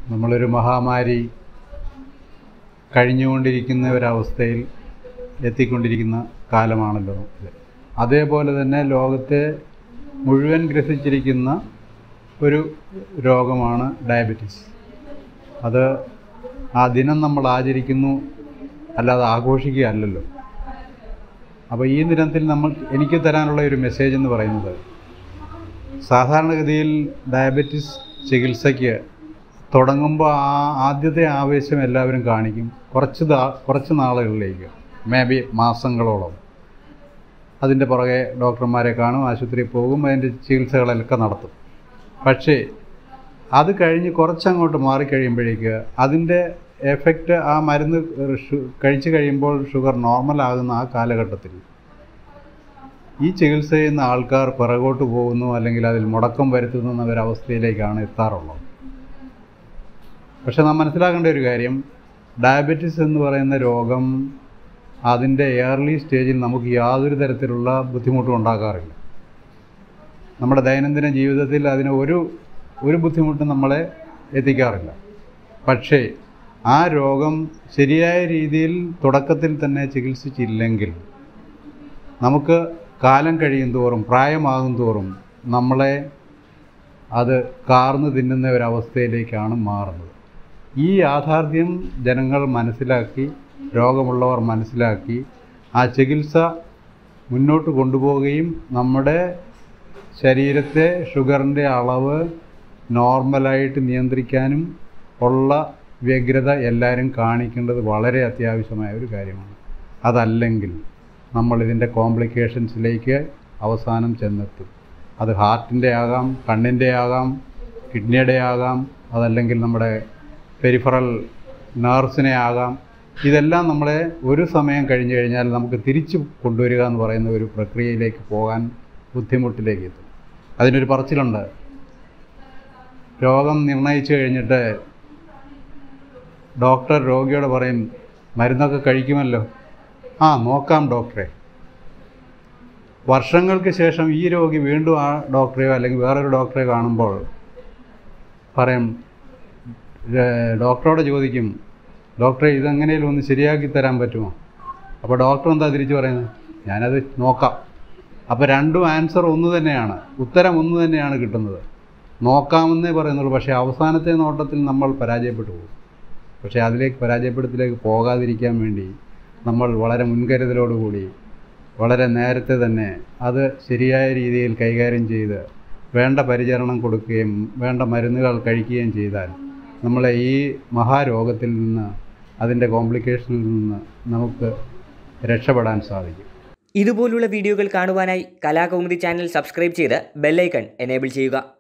നമ്മളൊരു മഹാമാരി കഴിഞ്ഞുകൊണ്ടിരിക്കുന്ന ഒരവസ്ഥയിൽ എത്തിക്കൊണ്ടിരിക്കുന്ന കാലമാണല്ലോ ഇത് അതേപോലെ തന്നെ ലോകത്തെ മുഴുവൻ ഗ്രസിച്ചിരിക്കുന്ന ഒരു രോഗമാണ് ഡയബറ്റീസ് അത് ആ ദിനം നമ്മൾ ആചരിക്കുന്നു അല്ലാതെ ആഘോഷിക്കുകയല്ലല്ലോ അപ്പോൾ ഈ ദിനത്തിൽ നമ്മൾ എനിക്ക് തരാനുള്ള ഒരു മെസ്സേജ് എന്ന് പറയുന്നത് സാധാരണഗതിയിൽ ഡയബറ്റിസ് ചികിത്സയ്ക്ക് തുടങ്ങുമ്പോൾ ആ ആദ്യത്തെ ആവേശം എല്ലാവരും കാണിക്കും കുറച്ച് ദാ കുറച്ച് നാളുകളിലേക്ക് മേ ബി മാസങ്ങളോളം അതിൻ്റെ പുറകെ ഡോക്ടർമാരെ കാണും ആശുപത്രിയിൽ പോകും അതിൻ്റെ ചികിത്സകളൊക്കെ നടത്തും പക്ഷേ അത് കഴിഞ്ഞ് കുറച്ചങ്ങോട്ട് മാറിക്കഴിയുമ്പോഴേക്ക് അതിൻ്റെ എഫക്റ്റ് ആ മരുന്ന് ഷു കഴിച്ചു കഴിയുമ്പോൾ ഷുഗർ നോർമൽ ആകുന്ന ആ കാലഘട്ടത്തിൽ ഈ ചികിത്സ ചെയ്യുന്ന ആൾക്കാർ പിറകോട്ട് പോകുന്നു അല്ലെങ്കിൽ അതിൽ മുടക്കം വരുത്തുന്ന ഒരവസ്ഥയിലേക്കാണ് എത്താറുള്ളത് പക്ഷെ നാം മനസ്സിലാക്കേണ്ട ഒരു കാര്യം ഡയബറ്റിസ് എന്ന് പറയുന്ന രോഗം അതിൻ്റെ എയർലി സ്റ്റേജിൽ നമുക്ക് യാതൊരു തരത്തിലുള്ള ബുദ്ധിമുട്ടും ഉണ്ടാക്കാറില്ല നമ്മുടെ ദൈനംദിന ജീവിതത്തിൽ അതിന് ഒരു ഒരു ബുദ്ധിമുട്ടും നമ്മളെ എത്തിക്കാറില്ല പക്ഷേ ആ രോഗം ശരിയായ രീതിയിൽ തുടക്കത്തിൽ തന്നെ ചികിത്സിച്ചില്ലെങ്കിൽ നമുക്ക് കാലം കഴിയും തോറും പ്രായമാകും തോറും നമ്മളെ അത് കാർന്നു തിന്നുന്ന ഒരവസ്ഥയിലേക്കാണ് മാറുന്നത് ഈ യാഥാർത്ഥ്യം ജനങ്ങൾ മനസ്സിലാക്കി രോഗമുള്ളവർ മനസ്സിലാക്കി ആ ചികിത്സ മുന്നോട്ട് കൊണ്ടുപോവുകയും നമ്മുടെ ശരീരത്തെ ഷുഗറിൻ്റെ അളവ് നോർമലായിട്ട് നിയന്ത്രിക്കാനും ഉള്ള വ്യഗ്രത എല്ലാവരും കാണിക്കേണ്ടത് വളരെ അത്യാവശ്യമായ ഒരു കാര്യമാണ് അതല്ലെങ്കിൽ നമ്മൾ ഇതിൻ്റെ കോംപ്ലിക്കേഷൻസിലേക്ക് അവസാനം ചെന്നെത്തും അത് ഹാർട്ടിൻ്റെ ആകാം കണ്ണിൻ്റെ ആകാം കിഡ്നിയുടെ ആകാം അതല്ലെങ്കിൽ നമ്മുടെ പെരിഫറൽ നേർവ്സിനെ ആകാം ഇതെല്ലാം നമ്മളെ ഒരു സമയം കഴിഞ്ഞു കഴിഞ്ഞാൽ നമുക്ക് തിരിച്ചു കൊണ്ടുവരിക എന്ന് പറയുന്ന ഒരു പ്രക്രിയയിലേക്ക് പോകാൻ ബുദ്ധിമുട്ടിലേക്ക് എത്തും അതിനൊരു പറച്ചിലുണ്ട് രോഗം നിർണയിച്ചു കഴിഞ്ഞിട്ട് ഡോക്ടർ രോഗിയോട് പറയും മരുന്നൊക്കെ കഴിക്കുമല്ലോ ആ നോക്കാം ഡോക്ടറെ വർഷങ്ങൾക്ക് ശേഷം ഈ രോഗി വീണ്ടും ആ ഡോക്ടറെയോ അല്ലെങ്കിൽ വേറൊരു ഡോക്ടറെ കാണുമ്പോൾ പറയും "ഏ, ഡോക്ടറോട് ചോദിക്കും ഡോക്ടറെ ഇതെങ്ങനെയും ഒന്ന് ശരിയാക്കി തരാൻ പറ്റുമോ അപ്പോൾ ഡോക്ടർ എന്താ തിരിച്ചു പറയുന്നത് ഞാനത് നോക്കാം അപ്പോൾ രണ്ടും ആൻസർ ഒന്ന് തന്നെയാണ് ഉത്തരം ഒന്ന് തന്നെയാണ് കിട്ടുന്നത് നോക്കാമെന്നേ പറയുന്നുള്ളൂ പക്ഷേ അവസാനത്തെ നോട്ടത്തിൽ നമ്മൾ പരാജയപ്പെട്ടു പോകും പക്ഷേ അതിലേക്ക് പരാജയപ്പെടുത്തിലേക്ക് പോകാതിരിക്കാൻ വേണ്ടി നമ്മൾ വളരെ മുൻകരുതലോടുകൂടി വളരെ നേരത്തെ തന്നെ അത് ശരിയായ രീതിയിൽ കൈകാര്യം ചെയ്ത് വേണ്ട പരിചരണം കൊടുക്കുകയും വേണ്ട മരുന്നുകൾ കഴിക്കുകയും ചെയ്താൽ നമ്മളെ ഈ മഹാരോഗത്തിൽ നിന്ന് അതിൻ്റെ കോംപ്ലിക്കേഷനിൽ നിന്ന് നമുക്ക് രക്ഷപ്പെടാൻ സാധിക്കും ഇതുപോലുള്ള വീഡിയോകൾ കാണുവാനായി കലാകൗമുദി ചാനൽ സബ്സ്ക്രൈബ് ചെയ്ത് ബെല്ലൈക്കൺ എനേബിൾ ചെയ്യുക